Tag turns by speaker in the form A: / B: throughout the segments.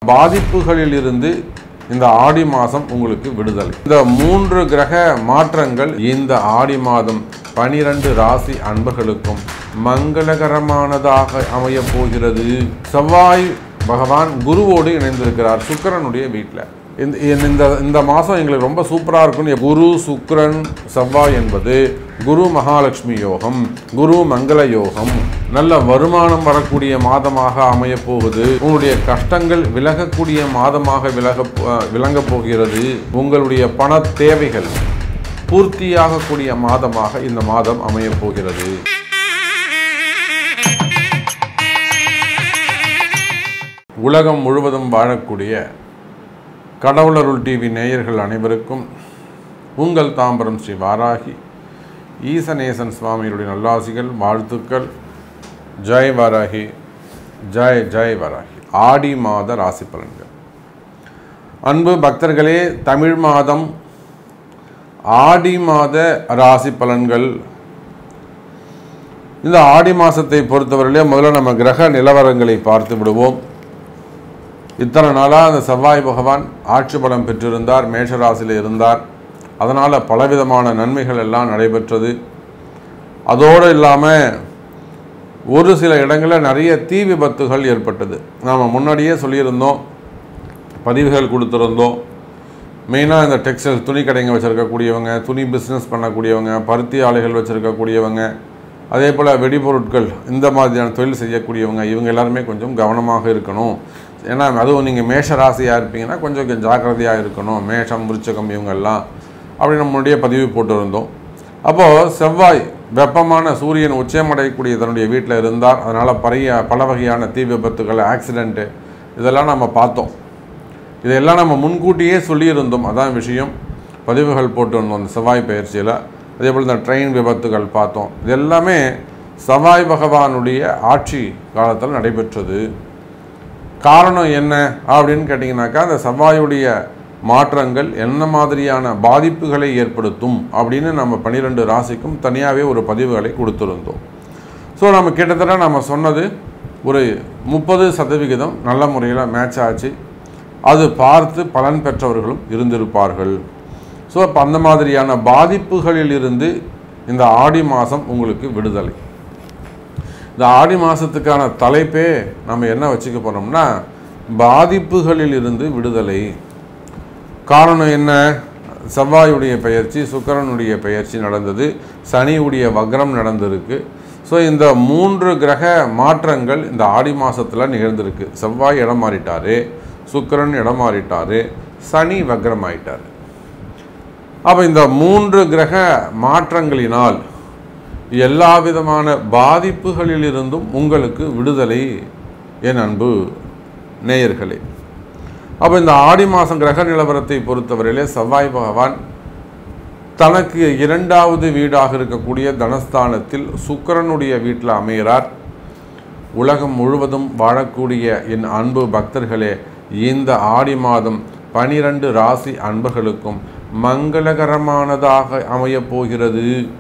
A: பாதிப்புகளில் இருந்து இந்த ஆடி மாதம் உங்களுக்கு விடுதலை இந்த மூன்று கிரக மாற்றங்கள் இந்த ஆடி மாதம் பனிரெண்டு ராசி அன்பர்களுக்கும் மங்களகரமானதாக அமையப் போகிறது செவ்வாய் பகவான் குருவோடு இணைந்திருக்கிறார் சுக்கிரனுடைய வீட்டில் இந்த இந்த இந்த மாதம் எங்களுக்கு ரொம்ப சூப்பராக இருக்கும்னு குரு சுக்கிரன் செவ்வாய் என்பது குரு மகாலட்சுமி யோகம் குரு மங்கள யோகம் நல்ல வருமானம் வரக்கூடிய மாதமாக அமையப் போகுது உங்களுடைய கஷ்டங்கள் விலகக்கூடிய மாதமாக விலக விளங்கப் போகிறது உங்களுடைய பண தேவைகள் பூர்த்தியாகக்கூடிய மாதமாக இந்த மாதம் அமையப் போகிறது உலகம் முழுவதும் வாழக்கூடிய கடவுளருள் டிவி நேயர்கள் அனைவருக்கும் உங்கள் தாம்பரம் ஸ்ரீ வாராகி ஈசநேசன் சுவாமியுடைய நல்லாசிகள் வாழ்த்துக்கள் ஜெய் வாராகி ஜெய் ஜெய் வாராகி ஆடி மாத ராசி பலன்கள் அன்பு பக்தர்களே தமிழ் மாதம் ஆடி மாத ராசி பலன்கள் இந்த ஆடி மாதத்தை பொறுத்தவரையிலே முதல்ல நம்ம கிரக நிலவரங்களை பார்த்து விடுவோம் இத்தனை நாளாக அந்த செவ்வாய் பகவான் ஆட்சி பலம் பெற்றிருந்தார் மேஷராசியில் இருந்தார் அதனால் பலவிதமான நன்மைகள் எல்லாம் நடைபெற்றது அதோடு இல்லாமல் ஒரு சில இடங்களில் நிறைய தீ விபத்துகள் ஏற்பட்டது நாம் முன்னாடியே சொல்லியிருந்தோம் பதிவுகள் கொடுத்துருந்தோம் மெயினாக இந்த டெக்ஸ்டைல் துணி கடைங்க வச்சுருக்கக்கூடியவங்க துணி பிஸ்னஸ் பண்ணக்கூடியவங்க பருத்தி ஆலைகள் வச்சுருக்கக்கூடியவங்க அதே போல் வெடிபொருட்கள் இந்த மாதிரியான தொழில் செய்யக்கூடியவங்க இவங்க எல்லாருமே கொஞ்சம் கவனமாக இருக்கணும் ஏன்னா அதுவும் நீங்கள் மேஷ ராசியாக இருப்பீங்கன்னா கொஞ்சம் கொஞ்சம் ஜாக்கிரதையாக இருக்கணும் மேஷம் விருச்சகம் இவங்கெல்லாம் அப்படி நம்ம முன்னாடியே பதிவு போட்டிருந்தோம் அப்போது செவ்வாய் வெப்பமான சூரியன் உச்சமடையக்கூடிய தன்னுடைய வீட்டில் இருந்தார் அதனால் பறைய பல வகையான தீ விபத்துகள் ஆக்சிடெண்ட்டு இதெல்லாம் நம்ம பார்த்தோம் இதையெல்லாம் நம்ம முன்கூட்டியே சொல்லியிருந்தோம் அதான் விஷயம் பதிவுகள் போட்டிருந்தோம் அந்த செவ்வாய் பயிற்சியில் அதே போல் இந்த ட்ரெயின் விபத்துகள் பார்த்தோம் இது எல்லாமே செவ்வாய் பகவானுடைய ஆட்சி காலத்தில் நடைபெற்றது காரணம் என்ன அப்படின்னு கேட்டிங்கனாக்கா அந்த செவ்வாயுடைய மாற்றங்கள் என்ன மாதிரியான பாதிப்புகளை ஏற்படுத்தும் அப்படின்னு நம்ம பன்னிரெண்டு ராசிக்கும் தனியாகவே ஒரு பதிவுகளை கொடுத்துருந்தோம் ஸோ நம்ம கிட்டத்தட்ட நம்ம சொன்னது ஒரு முப்பது சதவிகிதம் நல்ல முறையில் மேட்ச் ஆச்சு அது பார்த்து பலன் பெற்றவர்களும் இருந்திருப்பார்கள் ஸோ அப்போ அந்த மாதிரியான பாதிப்புகளில் இருந்து இந்த ஆடி மாதம் உங்களுக்கு விடுதலை இந்த ஆடி மாதத்துக்கான தலைப்பே நம்ம என்ன வச்சுக்க போகிறோம்னா பாதிப்புகளில் இருந்து விடுதலை காரணம் என்ன செவ்வாயுடைய பெயர்ச்சி சுக்கரனுடைய பெயர்ச்சி நடந்தது சனியுடைய வக்ரம் நடந்திருக்கு ஸோ இந்த மூன்று கிரக மாற்றங்கள் இந்த ஆடி மாதத்தில் நிகழ்ந்திருக்கு செவ்வாய் இடம் மாறிட்டாரு சுக்கரன் இடம் மாறிட்டாரு சனி வக்ரம் ஆயிட்டார் அப்போ இந்த மூன்று கிரக மாற்றங்களினால் எல்லா விதமான பாதிப்புகளிலிருந்தும் உங்களுக்கு விடுதலை என் அன்பு நேயர்களே அப்போ இந்த ஆடி மாதம் கிரக நிலவரத்தை பொறுத்தவரையிலே செவ்வாய் பகவான் தனக்கு இரண்டாவது வீடாக இருக்கக்கூடிய தனஸ்தானத்தில் சுக்கரனுடைய வீட்டில் அமைகிறார் உலகம் முழுவதும் வாழக்கூடிய என் அன்பு பக்தர்களே இந்த ஆடி மாதம் பனிரெண்டு ராசி அன்பர்களுக்கும் மங்களகரமானதாக அமையப் போகிறது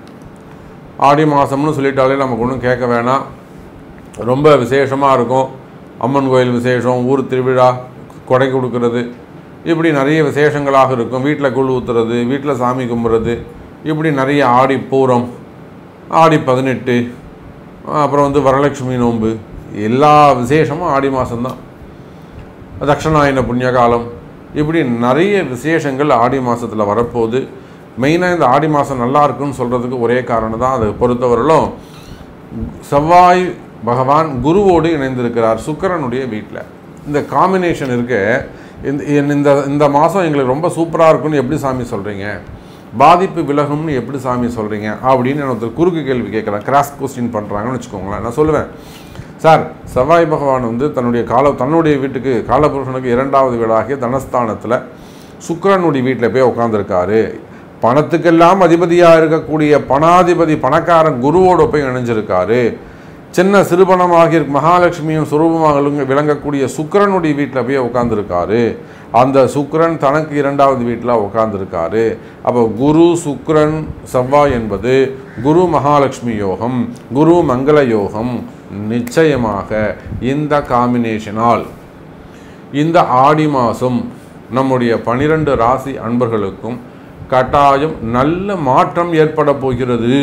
A: ஆடி மாதம்னு சொல்லிட்டாலே நமக்கு ஒன்றும் கேட்க வேணாம் ரொம்ப விசேஷமாக இருக்கும் அம்மன் கோயில் விசேஷம் ஊர் திருவிழா கொடை கொடுக்கறது இப்படி நிறைய விசேஷங்களாக இருக்கும் வீட்டில் குழு ஊற்றுறது வீட்டில் சாமி கும்பிட்றது இப்படி நிறைய ஆடி பூரம் ஆடி பதினெட்டு அப்புறம் வந்து வரலட்சுமி நோன்பு எல்லா விசேஷமும் ஆடி மாதம்தான் தட்சணாயன புண்ணிய காலம் இப்படி நிறைய விசேஷங்கள் ஆடி மாதத்தில் வரப்போகுது மெயினாக இந்த ஆடி மாதம் நல்லா இருக்குன்னு சொல்கிறதுக்கு ஒரே காரணம் தான் அதை பொறுத்தவரையிலும் செவ்வாய் பகவான் குருவோடு இணைந்திருக்கிறார் சுக்கரனுடைய வீட்டில் இந்த காம்பினேஷன் இருக்கு இந்த இந்த இந்த மாதம் எங்களுக்கு ரொம்ப சூப்பராக இருக்குன்னு எப்படி சாமி சொல்கிறீங்க பாதிப்பு விலகும்னு எப்படி சாமி சொல்கிறீங்க அப்படின்னு நான் ஒருத்தர் குறுக்கு கேள்வி கேட்குறேன் கிராஸ் கொஸ்டின் பண்ணுறாங்கன்னு வச்சுக்கோங்களேன் நான் சொல்லுவேன் சார் செவ்வாய் பகவான் வந்து தன்னுடைய கால தன்னுடைய வீட்டுக்கு காலபுருஷனுக்கு இரண்டாவது வீடாகிய தனஸ்தானத்தில் சுக்கரனுடைய வீட்டில் போய் உட்காந்துருக்காரு பணத்துக்கெல்லாம் அதிபதியாக இருக்கக்கூடிய பணாதிபதி பணக்காரன் குருவோடு போய் இணைஞ்சிருக்காரு சின்ன சிறுபணமாகி மகாலட்சுமியும் சுரூபமாக விளங்கக்கூடிய சுக்கரனுடைய வீட்டில் போய் உட்காந்துருக்காரு அந்த சுக்கரன் தனக்கு இரண்டாவது வீட்டில் உட்காந்துருக்காரு அப்போ குரு சுக்கரன் செவ்வாய் என்பது குரு மகாலட்சுமி யோகம் குரு மங்கள யோகம் நிச்சயமாக இந்த காம்பினேஷனால் இந்த ஆடி மாதம் நம்முடைய பனிரெண்டு ராசி அன்பர்களுக்கும் கட்டாயம் நல்ல மாற்றம் ஏற்பட போகிறது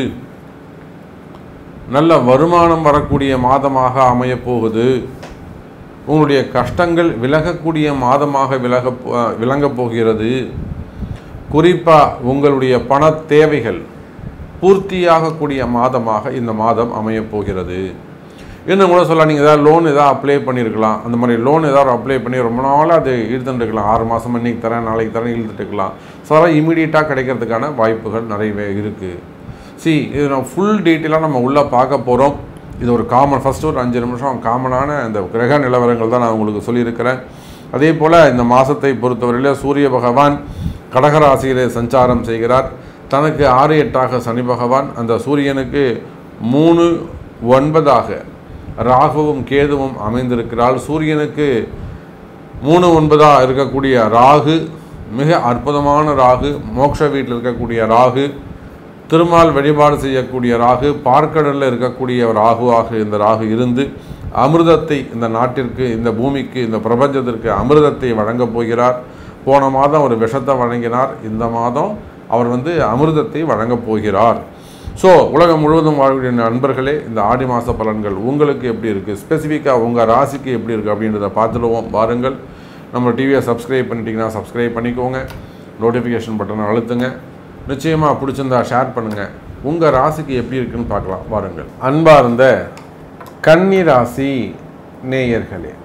A: நல்ல வருமானம் வரக்கூடிய மாதமாக அமையப் போகுது உங்களுடைய கஷ்டங்கள் விலகக்கூடிய மாதமாக விலக விளங்கப் போகிறது குறிப்பாக உங்களுடைய பண தேவைகள் பூர்த்தியாகக்கூடிய மாதமாக இந்த மாதம் அமையப் போகிறது இன்னும் கூட சொல்லலாம் நீங்கள் ஏதாவது லோன் ஏதாவது அப்ளை பண்ணியிருக்கலாம் அந்த மாதிரி லோன் ஏதாவது அப்ளை பண்ணி ரொம்ப நாளாக அது இழுத்துட்டுருக்கலாம் ஆறு மாதம் இன்னைக்கு தரேன் நாளைக்கு தரேன் இழுத்துட்டுருக்கலாம் ஸோ அதெல்லாம் இமீடியட்டாக கிடைக்கிறதுக்கான வாய்ப்புகள் நிறையவே இருக்குது சி இது நம்ம ஃபுல் டீட்டெயிலாக நம்ம உள்ளே பார்க்க போகிறோம் இது ஒரு காமன் ஃபஸ்ட்டு ஒரு அஞ்சு நிமிஷம் காமனான இந்த கிரக நிலவரங்கள் தான் நான் உங்களுக்கு சொல்லியிருக்கிறேன் அதே போல் இந்த மாதத்தை பொறுத்தவரையில் சூரிய பகவான் கடகராசியிலே சஞ்சாரம் செய்கிறார் தனக்கு ஆறு எட்டாக சனி பகவான் அந்த சூரியனுக்கு மூணு ஒன்பதாக ராகுவும் கேதுவும் அமைந்திருக்கிறாள் சூரியனுக்கு மூணு ஒன்பதாக இருக்கக்கூடிய ராகு மிக அற்புதமான ராகு மோட்ச வீட்டில் இருக்கக்கூடிய ராகு திருமால் வழிபாடு செய்யக்கூடிய ராகு பார்க்கடலில் இருக்கக்கூடிய ராகுவாக இந்த ராகு இருந்து அமிர்தத்தை இந்த நாட்டிற்கு இந்த பூமிக்கு இந்த பிரபஞ்சத்திற்கு அமிர்தத்தை வழங்கப் போகிறார் போன மாதம் ஒரு விஷத்தை வழங்கினார் இந்த மாதம் அவர் வந்து அமிர்தத்தை வழங்கப் போகிறார் ஸோ உலகம் முழுவதும் வாழக்கூடிய நண்பர்களே இந்த ஆடி மாத பலன்கள் உங்களுக்கு எப்படி இருக்குது ஸ்பெசிஃபிக்காக உங்கள் ராசிக்கு எப்படி இருக்குது அப்படின்றத பார்த்துடுவோம் பாருங்கள் நம்ம டிவியை சப்ஸ்கிரைப் பண்ணிட்டீங்கன்னா சப்ஸ்கிரைப் பண்ணிக்கோங்க நோட்டிஃபிகேஷன் பட்டனை அழுத்துங்க நிச்சயமாக பிடிச்சிருந்தா ஷேர் பண்ணுங்கள் உங்கள் ராசிக்கு எப்படி இருக்குன்னு பார்க்கலாம் பாருங்கள் அன்பார்ந்த கன்னி ராசி நேயர்களே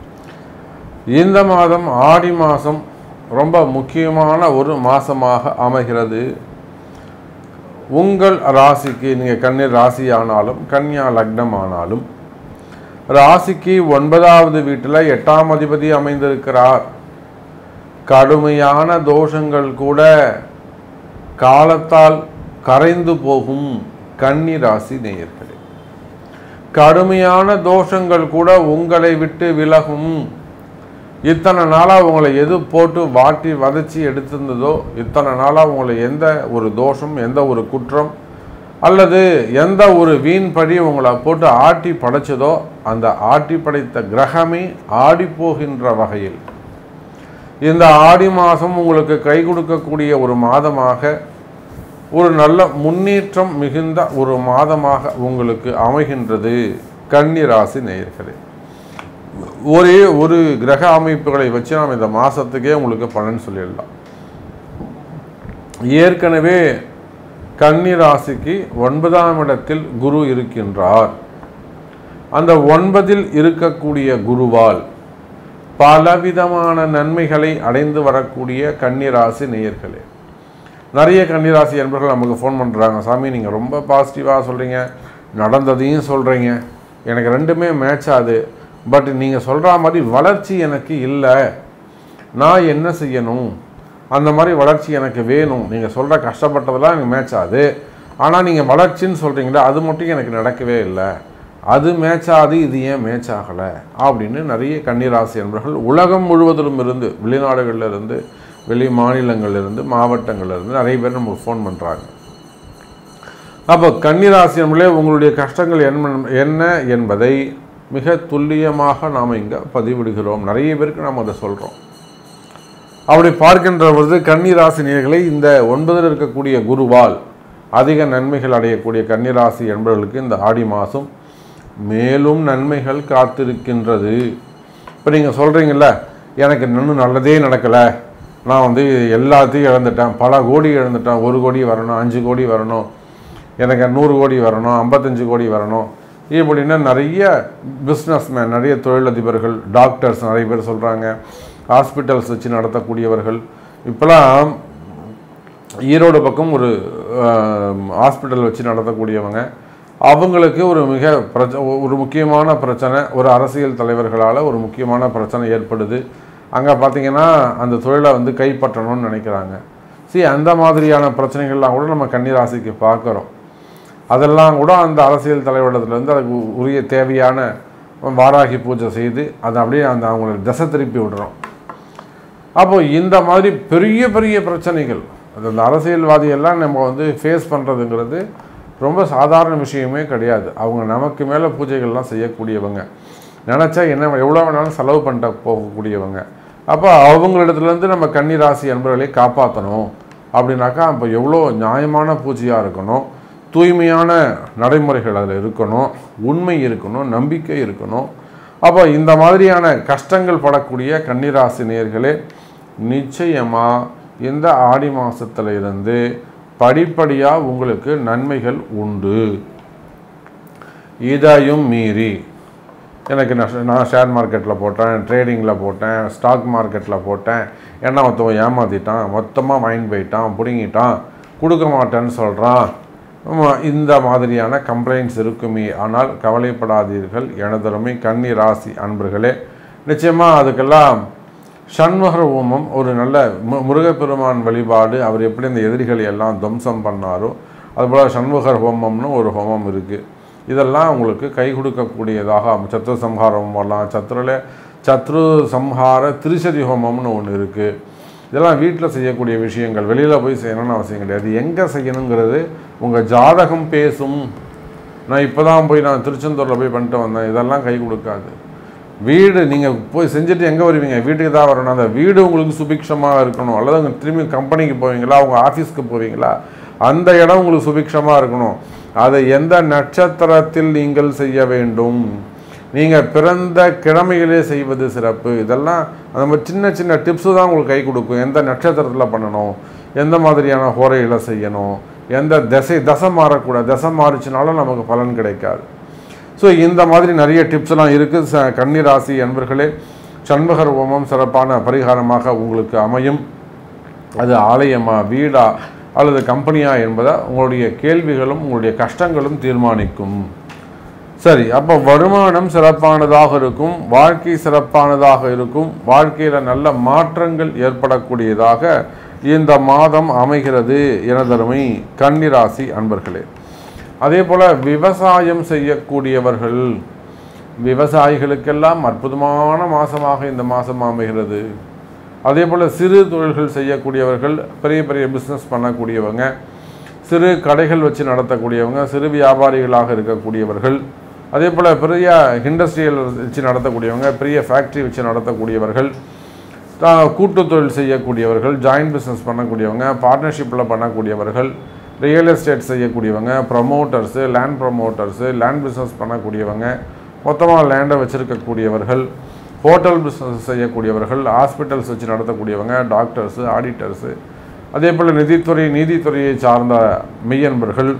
A: இந்த மாதம் ஆடி மாதம் ரொம்ப முக்கியமான ஒரு மாதமாக அமைகிறது உங்கள் ராசிக்கு நீங்கள் கண்ணீர் ராசி ஆனாலும் கன்னியா லக்னம் ஆனாலும் ராசிக்கு ஒன்பதாவது வீட்டில் எட்டாம் அதிபதி அமைந்திருக்கிறார் கடுமையான தோஷங்கள் கூட காலத்தால் கரைந்து போகும் கன்னி ராசி நேயர்களே கடுமையான தோஷங்கள் கூட உங்களை விட்டு விலகும் இத்தனை நாளாக உங்களை எது போட்டு வாட்டி வதச்சி எடுத்திருந்ததோ இத்தனை நாளாக உங்களை எந்த ஒரு தோஷம் எந்த ஒரு குற்றம் அல்லது எந்த ஒரு வீண் படி உங்களை போட்டு ஆட்டி படைச்சதோ அந்த ஆட்டி படைத்த கிரகமே ஆடி போகின்ற வகையில் இந்த ஆடி மாதம் உங்களுக்கு கை கொடுக்கக்கூடிய ஒரு மாதமாக ஒரு நல்ல முன்னேற்றம் மிகுந்த ஒரு மாதமாக உங்களுக்கு அமைகின்றது கன்னி ராசி நேயர்களே ஒரே ஒரு கிரக அமைப்புகளை வச்சு நாம் இந்த மாதத்துக்கே உங்களுக்கு பலன் சொல்லிடலாம் ஏற்கனவே கன்னி ராசிக்கு ஒன்பதாம் இடத்தில் குரு இருக்கின்றார் அந்த ஒன்பதில் இருக்கக்கூடிய குருவால் பலவிதமான நன்மைகளை அடைந்து வரக்கூடிய கன்னிராசி நேயர்களே நிறைய கன்னிராசி என்பர்கள் நமக்கு ஃபோன் பண்ணுறாங்க சாமி நீங்கள் ரொம்ப பாசிட்டிவாக சொல்கிறீங்க நடந்ததையும் சொல்கிறீங்க எனக்கு ரெண்டுமே மேட்ச் ஆகுது பட் நீங்கள் சொல்கிற மாதிரி வளர்ச்சி எனக்கு இல்லை நான் என்ன செய்யணும் அந்த மாதிரி வளர்ச்சி எனக்கு வேணும் நீங்கள் சொல்கிற கஷ்டப்பட்டதெல்லாம் எனக்கு மேட்ச் ஆகுது ஆனால் நீங்கள் வளர்ச்சின்னு சொல்கிறீங்களே அது மட்டும் எனக்கு நடக்கவே இல்லை அது மேட்ச் ஆகுது இது ஏன் மேட்ச் ஆகலை அப்படின்னு நிறைய கன்னிராசி என்பர்கள் உலகம் முழுவதிலும் இருந்து வெளிநாடுகளில் இருந்து வெளி மாநிலங்கள்ல இருந்து மாவட்டங்கள்ல இருந்து நிறைய பேர் நமக்கு ஃபோன் பண்ணுறாங்க அப்போ கன்னிராசி என்பதே உங்களுடைய கஷ்டங்கள் என்ன என்ன என்பதை மிக துல்லியமாக நாம் இங்கே பதிவிடுகிறோம் நிறைய பேருக்கு நாம் அதை சொல்கிறோம் அப்படி பார்க்கின்ற பொழுது கன்னிராசி நேர்களை இந்த ஒன்பதில் இருக்கக்கூடிய குருவால் அதிக நன்மைகள் அடையக்கூடிய கன்னிராசி என்பவர்களுக்கு இந்த ஆடி மாதம் மேலும் நன்மைகள் காத்திருக்கின்றது இப்போ நீங்கள் சொல்கிறீங்கல்ல எனக்கு இன்னும் நல்லதே நடக்கலை நான் வந்து எல்லாத்தையும் இழந்துட்டேன் பல கோடி இழந்துட்டேன் ஒரு கோடி வரணும் அஞ்சு கோடி வரணும் எனக்கு நூறு கோடி வரணும் ஐம்பத்தஞ்சு கோடி வரணும் இப்படின்னா நிறைய பிஸ்னஸ்மேன் நிறைய தொழிலதிபர்கள் டாக்டர்ஸ் நிறைய பேர் சொல்கிறாங்க ஹாஸ்பிட்டல்ஸ் வச்சு நடத்தக்கூடியவர்கள் இப்போலாம் ஈரோடு பக்கம் ஒரு ஹாஸ்பிட்டல் வச்சு நடத்தக்கூடியவங்க அவங்களுக்கு ஒரு மிக பிரச்ச ஒரு முக்கியமான பிரச்சனை ஒரு அரசியல் தலைவர்களால் ஒரு முக்கியமான பிரச்சனை ஏற்படுது அங்கே பார்த்தீங்கன்னா அந்த தொழிலை வந்து கைப்பற்றணும்னு நினைக்கிறாங்க சரி அந்த மாதிரியான பிரச்சனைகள்லாம் கூட நம்ம கன்னிராசிக்கு பார்க்குறோம் அதெல்லாம் கூட அந்த அரசியல் தலைவரிடத்துலேருந்து அதுக்கு உரிய தேவையான வாராகி பூஜை செய்து அதை அப்படியே அந்த அவங்கள திசை திருப்பி விடுறோம் அப்போ இந்த மாதிரி பெரிய பெரிய பிரச்சனைகள் அது அந்த அரசியல்வாதியெல்லாம் நம்ம வந்து ஃபேஸ் பண்ணுறதுங்கிறது ரொம்ப சாதாரண விஷயமே கிடையாது அவங்க நமக்கு மேலே பூஜைகள்லாம் செய்யக்கூடியவங்க நினச்சா என்ன எவ்வளோ வேணாலும் செலவு பண்ணிட்டு போகக்கூடியவங்க அப்போ அவங்களிடத்துலேருந்து நம்ம கன்னி ராசி அன்பர்களை காப்பாற்றணும் அப்படின்னாக்கா அப்போ எவ்வளோ நியாயமான பூஜையாக இருக்கணும் தூய்மையான நடைமுறைகள் அதில் இருக்கணும் உண்மை இருக்கணும் நம்பிக்கை இருக்கணும் அப்போ இந்த மாதிரியான கஷ்டங்கள் படக்கூடிய கன்னிராசி நேயர்களே நிச்சயமாக இந்த ஆடி மாசத்துல இருந்து படிப்படியாக உங்களுக்கு நன்மைகள் உண்டு இதையும் மீறி எனக்கு நான் ஷே- நான் ஷேர் மார்க்கெட்டில் போட்டேன் ட்ரேடிங்கில் போட்டேன் ஸ்டாக் மார்க்கெட்டில் போட்டேன் என்ன மொத்தம் ஏமாற்றிட்டான் மொத்தமாக வாங்கி போயிட்டான் பிடுங்கிட்டான் கொடுக்க மாட்டேன்னு சொல்கிறான் இந்த மாதிரியான கம்ப்ளைண்ட்ஸ் இருக்குமே ஆனால் கவலைப்படாதீர்கள் எனதருமை கன்னி ராசி அன்பர்களே நிச்சயமாக அதுக்கெல்லாம் சண்முகர் ஹோமம் ஒரு நல்ல மு- முருகப்பெருமான் வழிபாடு அவர் எப்படி இந்த எதிரிகளை எல்லாம் துவம்சம் பண்ணாரோ அதுபோல் சண்முகர் ஹோமம்னு ஒரு ஹோமம் இருக்குது இதெல்லாம் உங்களுக்கு கை கொடுக்கக்கூடியதாக அமையும். சத்ரு சம்ஹார ஹோமம் வரலாம் சத்ருல சத்ரு சம்ஹார திருச்சதி ஹோமம்னு ஒன்று இருக்குது இதெல்லாம் வீட்டில் செய்யக்கூடிய விஷயங்கள் வெளியில் போய் செய்யணும்னு அவசியம் கிடையாது எங்கே செய்யணுங்கிறது உங்கள் ஜாதகம் பேசும் நான் இப்போ தான் போய் நான் திருச்செந்தூரில் போய் பண்ணிட்டு வந்தேன் இதெல்லாம் கை கொடுக்காது வீடு நீங்கள் போய் செஞ்சுட்டு எங்கே வருவீங்க வீட்டுக்கு தான் வரணும் அந்த வீடு உங்களுக்கு சுபிக்ஷமாக இருக்கணும் அல்லது உங்க திரும்பி கம்பெனிக்கு போவீங்களா உங்க ஆஃபீஸ்க்கு போவீங்களா அந்த இடம் உங்களுக்கு சுபிக்ஷமாக இருக்கணும் அதை எந்த நட்சத்திரத்தில் நீங்கள் செய்ய வேண்டும் நீங்கள் பிறந்த கிழமையிலே செய்வது சிறப்பு இதெல்லாம் அந்த மாதிரி சின்ன சின்ன டிப்ஸு தான் உங்களுக்கு கை கொடுக்கும் எந்த நட்சத்திரத்தில் பண்ணணும் எந்த மாதிரியான ஹோரையில் செய்யணும் எந்த திசை தசை மாறக்கூடாது தசை மாறிச்சுனாலும் நமக்கு பலன் கிடைக்காது ஸோ இந்த மாதிரி நிறைய டிப்ஸ்லாம் இருக்குது ச கன்னி ராசி அன்பர்களே சண்முகர் ஹோமம் சிறப்பான பரிகாரமாக உங்களுக்கு அமையும் அது ஆலயமா வீடா அல்லது கம்பெனியா என்பதை உங்களுடைய கேள்விகளும் உங்களுடைய கஷ்டங்களும் தீர்மானிக்கும் சரி அப்போ வருமானம் சிறப்பானதாக இருக்கும் வாழ்க்கை சிறப்பானதாக இருக்கும் வாழ்க்கையில் நல்ல மாற்றங்கள் ஏற்படக்கூடியதாக இந்த மாதம் அமைகிறது எனதருமை கன்னிராசி அன்பர்களே அதே போல் விவசாயம் செய்யக்கூடியவர்கள் விவசாயிகளுக்கெல்லாம் அற்புதமான மாதமாக இந்த மாதம் அமைகிறது அதே போல் சிறு தொழில்கள் செய்யக்கூடியவர்கள் பெரிய பெரிய பிஸ்னஸ் பண்ணக்கூடியவங்க சிறு கடைகள் வச்சு நடத்தக்கூடியவங்க சிறு வியாபாரிகளாக இருக்கக்கூடியவர்கள் அதே போல் பெரிய இண்டஸ்ட்ரியல் வச்சு நடத்தக்கூடியவங்க பெரிய ஃபேக்ட்ரி வச்சு நடத்தக்கூடியவர்கள் தா- கூட்டு தொழில் செய்யக்கூடியவர்கள் ஜாயின்ட் பிஸ்னஸ் பண்ணக்கூடியவங்க பார்ட்னர்ஷிப்பில் பண்ணக்கூடியவர்கள் ரியல் எஸ்டேட் செய்யக்கூடியவங்க promoters land promoters land business பண்ணக்கூடியவங்க மொத்தமாக லேண்டை வச்சுருக்கக்கூடியவர்கள் ஹோட்டல் பிஸ்னஸ் செய்யக்கூடியவர்கள் ஹாஸ்பிட்டல்ஸ் வச்சு நடத்தக்கூடியவங்க டாக்டர்ஸு ஆடிட்டர்ஸு அதே போல் நிதித்துறை நீதித்துறையை சார்ந்த மெய்யன்பர்கள்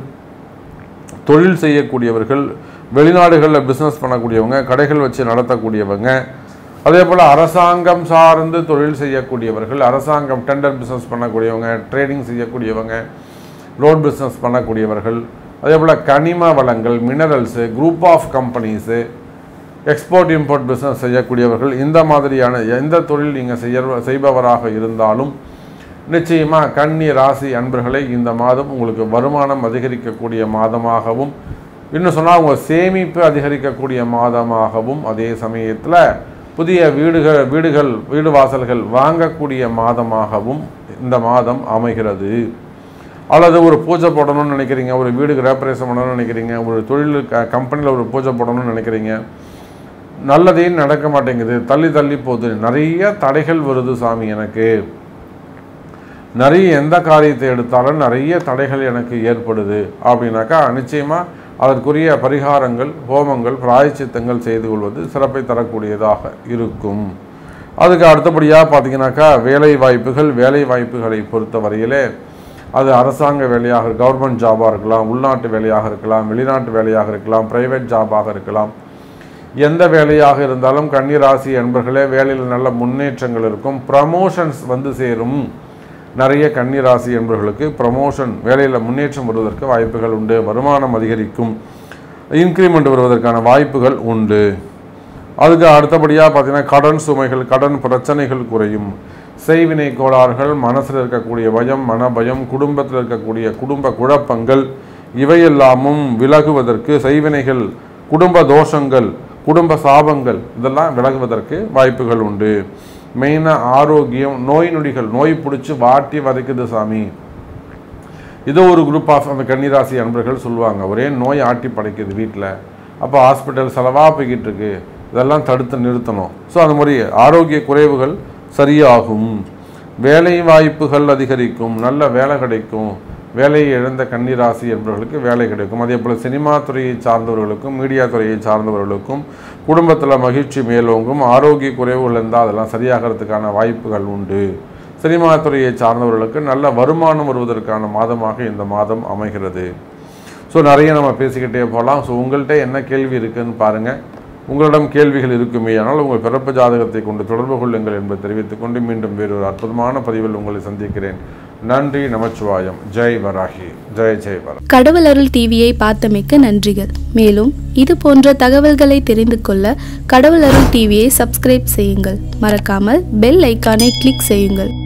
A: தொழில் செய்யக்கூடியவர்கள் வெளிநாடுகளில் பிஸ்னஸ் பண்ணக்கூடியவங்க கடைகள் வச்சு நடத்தக்கூடியவங்க அதே போல் அரசாங்கம் சார்ந்து தொழில் செய்யக்கூடியவர்கள் அரசாங்கம் டெண்டர் பிஸ்னஸ் பண்ணக்கூடியவங்க ட்ரேடிங் செய்யக்கூடியவங்க ரோட் பிஸ்னஸ் பண்ணக்கூடியவர்கள் அதே போல் கனிம வளங்கள் minerals group of companies export import business செய்யக்கூடியவர்கள் இந்த மாதிரியான எந்த தொழில் நீங்கள் செய்ய செய்பவராக இருந்தாலும் நிச்சயமாக கன்னி ராசி அன்பர்களை இந்த மாதம் உங்களுக்கு வருமானம் அதிகரிக்கக்கூடிய மாதமாகவும் இன்னும் சொன்னால் உங்கள் சேமிப்பு அதிகரிக்கக்கூடிய மாதமாகவும் அதே சமயத்தில் புதிய வீடுகள் வீடுகள் வீடு வாசல்கள் வாங்கக்கூடிய மாதமாகவும் இந்த மாதம் அமைகிறது அல்லது ஒரு பூஜை போடணும்னு நினைக்கிறீங்க ஒரு வீடு கிரகப்பிரவேசம் பண்ணணும்னு நினைக்கிறீங்க ஒரு தொழில் க கம்பெனியில் ஒரு பூஜை போடணும்னு நினைக்கிறீங்க நல்லதே நடக்க மாட்டேங்குது தள்ளி தள்ளி போகுது நிறைய தடைகள் வருது சாமி எனக்கு நிறைய எந்த காரியத்தை எடுத்தாலும் நிறைய தடைகள் எனக்கு ஏற்படுது அப்படின்னாக்கா நிச்சயமாக அதற்குரிய பரிகாரங்கள் ஹோமங்கள் பிராயச்சித்தங்கள் செய்து கொள்வது சிறப்பை தரக்கூடியதாக இருக்கும் அதுக்கு அடுத்தபடியாக பார்த்தீங்கன்னாக்கா வேலை வாய்ப்புகள் வேலை வாய்ப்புகளை பொறுத்த வரையிலே அது அரசாங்க வேலையாக கவர்மெண்ட் ஜாபாக இருக்கலாம் உள்நாட்டு வேலையாக இருக்கலாம் வெளிநாட்டு வேலையாக இருக்கலாம் பிரைவேட் ஜாபாக இருக்கலாம் எந்த வேலையாக இருந்தாலும் கன்னிராசி என்பர்களே வேலையில் நல்ல முன்னேற்றங்கள் இருக்கும் ப்ரமோஷன்ஸ் வந்து சேரும் நிறைய கன்னிராசி என்பவர்களுக்கு ப்ரமோஷன் வேலையில் முன்னேற்றம் வருவதற்கு வாய்ப்புகள் உண்டு வருமானம் அதிகரிக்கும் இன்க்ரிமெண்ட் வருவதற்கான வாய்ப்புகள் உண்டு அதுக்கு அடுத்தபடியாக பார்த்தீங்கன்னா கடன் சுமைகள் கடன் பிரச்சனைகள் குறையும் செய்வினை கோளாறுகள் மனசில் இருக்கக்கூடிய பயம் மனபயம் குடும்பத்தில் இருக்கக்கூடிய குடும்ப குழப்பங்கள் இவையெல்லாமும் விலகுவதற்கு செய்வினைகள் குடும்ப தோஷங்கள் குடும்ப சாபங்கள் இதெல்லாம் விலகுவதற்கு வாய்ப்புகள் உண்டு மெயினாக ஆரோக்கியம் நோய் நொடிகள் நோய் பிடிச்சி வாட்டி வதைக்குது சாமி இதோ ஒரு குரூப் ஆஃப் அந்த கன்னிராசி அன்பர்கள் சொல்லுவாங்க ஒரே நோய் ஆட்டி படைக்குது வீட்டில் அப்போ ஹாஸ்பிட்டல் செலவாக போய்கிட்டு இருக்கு இதெல்லாம் தடுத்து நிறுத்தணும் ஸோ அந்த மாதிரி ஆரோக்கிய குறைவுகள் சரியாகும் வேலை வாய்ப்புகள் அதிகரிக்கும் நல்ல வேலை கிடைக்கும் வேலையை இழந்த கன்னிராசி என்பவர்களுக்கு வேலை கிடைக்கும் அதே போல் சினிமா துறையை சார்ந்தவர்களுக்கும் மீடியா துறையை சார்ந்தவர்களுக்கும் குடும்பத்தில் மகிழ்ச்சி மேலோங்கும் ஆரோக்கிய குறைவுகள் இருந்தால் அதெல்லாம் சரியாகிறதுக்கான வாய்ப்புகள் உண்டு சினிமா துறையை சார்ந்தவர்களுக்கு நல்ல வருமானம் வருவதற்கான மாதமாக இந்த மாதம் அமைகிறது ஸோ நிறைய நம்ம பேசிக்கிட்டே போகலாம் ஸோ உங்கள்கிட்ட என்ன கேள்வி இருக்குன்னு பாருங்கள் உங்களிடம் கேள்விகள் இருக்குமே ஆனால் உங்கள் பிறப்பு ஜாதகத்தை கொண்டு தொடர்பு கொள்ளுங்கள் என்பதை தெரிவித்துக் கொண்டு மீண்டும் வேறொரு அற்புதமான பதிவில் உங்களை சந்திக்கிறேன் நன்றி நமச்சிவாயம் ஜெய் வராகி ஜெய் ஜெய் வராகி
B: கடவுள் அருள் டிவியை பார்த்தமைக்க நன்றிகள் மேலும் இது போன்ற தகவல்களை தெரிந்து கொள்ள கடவுள் அருள் டிவியை சப்ஸ்கிரைப் செய்யுங்கள் மறக்காமல் பெல் ஐக்கானை கிளிக் செய்யுங்கள்